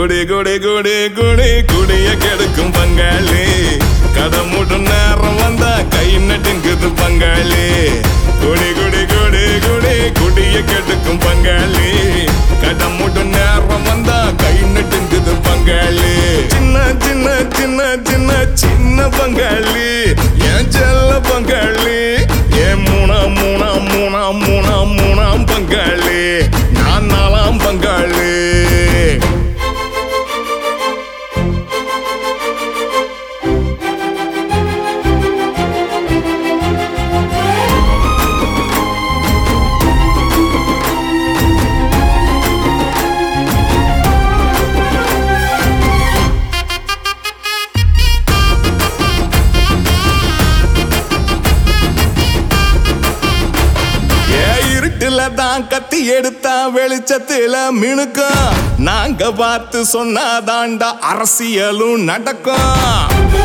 குடி குடி குடி குடி குடிய கெடுக்கும் பங்காளி கதை மூட்டும் நேரம் வந்தா கை நட்டுங்குது பங்காளி குடி குடி குடி குடி குடிய கெடுக்கும் பங்காளி கதை மூட்டும் நேரம் வந்தா கை நட்டுங்குது பங்காளி சின்ன சின்ன சின்ன சின்ன சின்ன பங்காளி என் செல்ல பங்காளி ஏன் மூணா மூணா மூணா மூணா மூணாம் பங்காளி நான் நாலாம் பங்காளி ஏ இருட்டுல தான் கத்தி எடுத்தா வெளிச்சத்துல மினுக்கும் நாங்க பார்த்து சொன்னாதாண்டா அரசியலும் நடக்கும்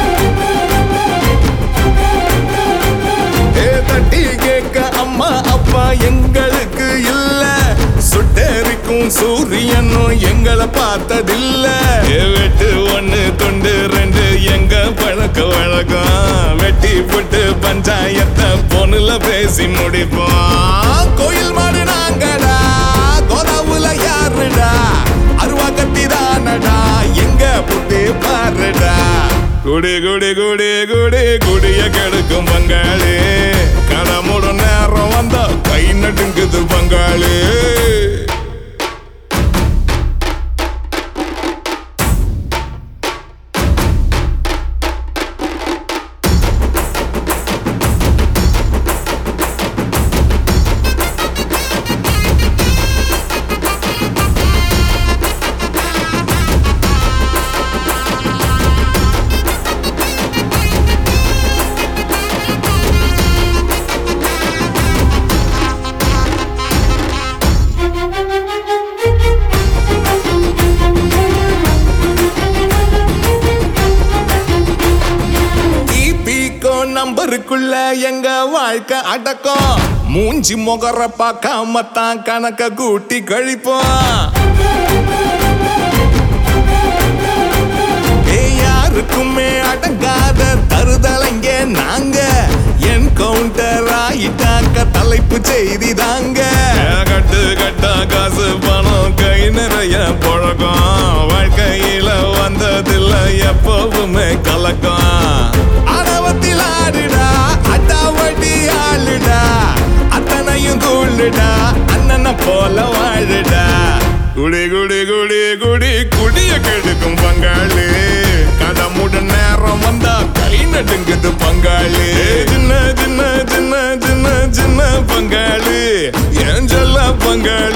ஏ தட்டி கேட்க அம்மா அப்பா எங்களுக்கு இல்ல சுட்டெரிக்கும் சூரியனும் எங்களை பார்த்ததில்ல ஏ வெட்டு ஒண்ணு துண்டு ரெண்டு எங்க பழக்க வழக்கம் வெட்டி போட்டு பஞ்சாயத்தை பொண்ணுல பேசி முடிப்போம் கோயில் மாடு நாங்கடா கோதாவுல யாருடா அருவா கத்தி தானடா எங்க புட்டி பாருடா குடி குடி குடி குடி குடிய கெடுக்கும் பங்காளி கடமுட நேரம் வந்தா கை நடுங்குது பங்காளி ஈபிக்கோ நம்பருக்குள்ள எங்க வாழ்க்கை அடக்கம் மூஞ்சி முகர பார்க்காம தான் கணக்க கூட்டி கழிப்போம் ஏய், யாருக்குமே அடங்காத தருதலைங்க நாங்க என் கவுண்டர் ஆயிட்டாக்க தலைப்பு செய்தி தாங்க கட்டு கட்டா காசு பணம் கை நிறைய பழக்கம் வாழ்க்கையில வந்ததில்ல எப்பவுமே கலக்கம் ஆணவத்தில் ஆடுடா அட்டாவடி ஆளுடா அத்தனையும் கூழுடா அண்ணனை போல வாழுடா குடி குடி குடி குடி குடிய கெடுக்கும் பங்காளி கடமுட நேரம் வந்தா கை நடுங்குது பங்காளி சின்ன சின்ன சின்ன சின்ன சின்ன பங்காளி ஏன் சொல்ல பங்காளி